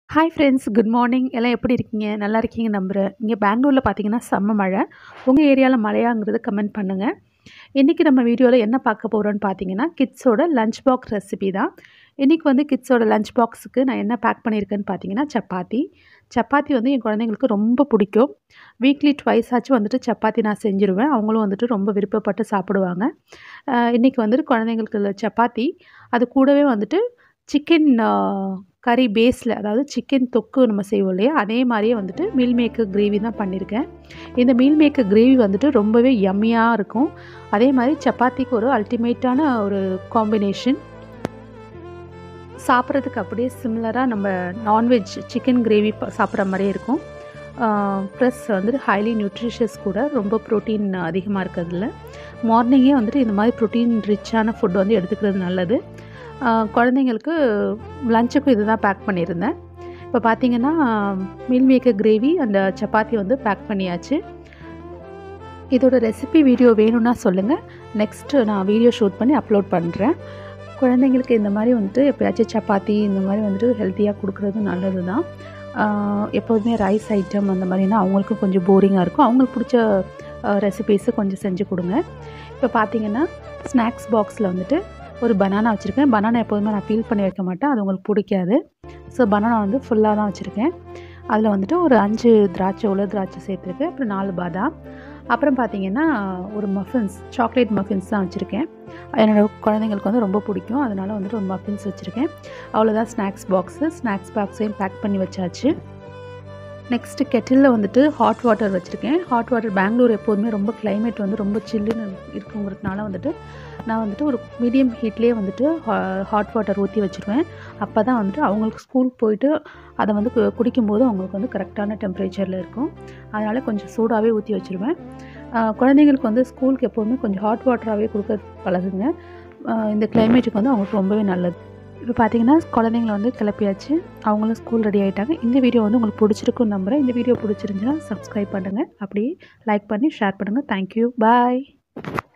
hi friends good morning எல்லாம் எப்படி இருக்கீங்க நல்லா இருக்கீங்க நம்புகிறேன் இங்கே பெங்களூரில் பார்த்தீங்கன்னா செம்ம மழை உங்கள் ஏரியாவில் மழையாங்கிறது கமெண்ட் பண்ணுங்கள் இன்றைக்கி நம்ம வீடியோவில் என்ன பார்க்க போகிறோன்னு பார்த்தீங்கன்னா கிட்ஸோட லஞ்ச் பாக்ஸ் ரெசிபி தான் இன்றைக்கி வந்து கிட்ஸோட லஞ்ச் பாக்ஸுக்கு நான் என்ன பேக் பண்ணியிருக்கேன்னு பார்த்தீங்கன்னா சப்பாத்தி சப்பாத்தி வந்து என் குழந்தைங்களுக்கு ரொம்ப பிடிக்கும் வீக்லி ட்வைஸ் ஆச்சும் வந்துட்டு சப்பாத்தி நான் செஞ்சுருவேன் அவங்களும் வந்துட்டு ரொம்ப விருப்பப்பட்டு சாப்பிடுவாங்க இன்றைக்கி வந்துட்டு குழந்தைங்களுக்கு சப்பாத்தி அது கூடவே வந்துட்டு சிக்கன் கறி பேஸில் அதாவது சிக்கன் தொக்கு நம்ம செய்வோம் இல்லையா அதே மாதிரியே வந்துட்டு மீல் மேக்கர் கிரேவி தான் பண்ணியிருக்கேன் இந்த மீல் மேக்கர் கிரேவி வந்துட்டு ரொம்பவே யம்மியாக இருக்கும் அதே மாதிரி சப்பாத்திக்கு ஒரு அல்டிமேட்டான ஒரு காம்பினேஷன் சாப்பிட்றதுக்கு அப்படியே சிமிலராக நம்ம நான்வெஜ் சிக்கன் கிரேவி சாப்பிட்ற மாதிரியே இருக்கும் ப்ளஸ் வந்துட்டு ஹைலி நியூட்ரிஷியஸ் கூட ரொம்ப ப்ரோட்டீன் அதிகமாக இருக்கிறதுல மார்னிங்கே வந்துட்டு இந்த மாதிரி ப்ரோட்டீன் ரிச்சான ஃபுட் வந்து எடுத்துக்கிறது நல்லது குழந்தைங்களுக்கு லஞ்சுக்கும் இது தான் பேக் பண்ணியிருந்தேன் இப்போ பார்த்தீங்கன்னா மீல் மேக்கர் கிரேவி அந்த சப்பாத்தி வந்து பேக் பண்ணியாச்சு இதோட ரெசிபி வீடியோ வேணும்னா சொல்லுங்கள் நெக்ஸ்ட்டு நான் வீடியோ ஷூட் பண்ணி அப்லோட் பண்ணுறேன் குழந்தைங்களுக்கு இந்த மாதிரி வந்துட்டு எப்போயாச்சும் சப்பாத்தி இந்த மாதிரி வந்துட்டு ஹெல்த்தியாக கொடுக்குறது நல்லது தான் எப்போதுமே ரைஸ் ஐட்டம் அந்த மாதிரினா அவங்களுக்கும் கொஞ்சம் போரிங்காக இருக்கும் அவங்களுக்கு பிடிச்ச ரெசிபீஸு கொஞ்சம் செஞ்சு கொடுங்க இப்போ பார்த்தீங்கன்னா ஸ்நாக்ஸ் பாக்ஸில் வந்துட்டு ஒரு பனானா வச்சுருக்கேன் பனானா எப்போதுமே நான் பீல் பண்ணி வைக்க மாட்டேன் அது உங்களுக்கு பிடிக்காது ஸோ பனானா வந்து ஃபுல்லாக தான் வச்சுருக்கேன் அதில் வந்துட்டு ஒரு அஞ்சு திராட்சை உள்ள திராட்சை சேர்த்துருக்கேன் அப்புறம் நாலு பாதாம் அப்புறம் பார்த்தீங்கன்னா ஒரு மஃபின்ஸ் சாக்லேட் மஃபின்ஸ் தான் வச்சுருக்கேன் என்னோடய குழந்தைங்களுக்கு வந்து ரொம்ப பிடிக்கும் அதனால் வந்துட்டு ஒரு மஃபின்ஸ் வச்சுருக்கேன் அவ்வளோதான் ஸ்நாக்ஸ் பாக்ஸு ஸ்நாக்ஸ் பாக்ஸையும் பேக் பண்ணி வச்சாச்சு நெக்ஸ்ட்டு கெட்டிலில் வந்துட்டு ஹாட் வாட்டர் வச்சுருக்கேன் ஹாட் வாட்டர் பெங்களூர் எப்போதுமே ரொம்ப கிளைமேட் வந்து ரொம்ப சில்லுன்னு இருக்குங்கிறதுனால வந்துட்டு நான் வந்துட்டு ஒரு மீடியம் ஹீட்லேயே வந்துட்டு ஹாட் வாட்டர் ஊற்றி வச்சுருவேன் அப்போ தான் வந்துட்டு அவங்களுக்கு ஸ்கூல் போயிட்டு அதை வந்து குடிக்கும்போது அவங்களுக்கு வந்து கரெக்டான டெம்பரேச்சரில் இருக்கும் அதனால் கொஞ்சம் சூடாகவே ஊற்றி வச்சுருவேன் குழந்தைங்களுக்கு வந்து ஸ்கூலுக்கு எப்போதுமே கொஞ்சம் ஹாட் வாட்டராகவே கொடுக்க பழகுங்க இந்த கிளைமேட்டுக்கு வந்து அவங்களுக்கு ரொம்பவே நல்லது இப்போ பார்த்தீங்கன்னா குழந்தைங்கள வந்து கிளப்பியாச்சு அவங்களும் ஸ்கூல் ரெடி ஆகிட்டாங்க இந்த வீடியோ வந்து உங்களுக்கு பிடிச்சிருக்குன்னு நம்புகிறேன் இந்த வீடியோ பிடிச்சிருந்துச்சுன்னா சப்ஸ்கிரைப் பண்ணுங்கள் அப்படியே லைக் பண்ணி ஷேர் பண்ணுங்கள் தேங்க்யூ பாய்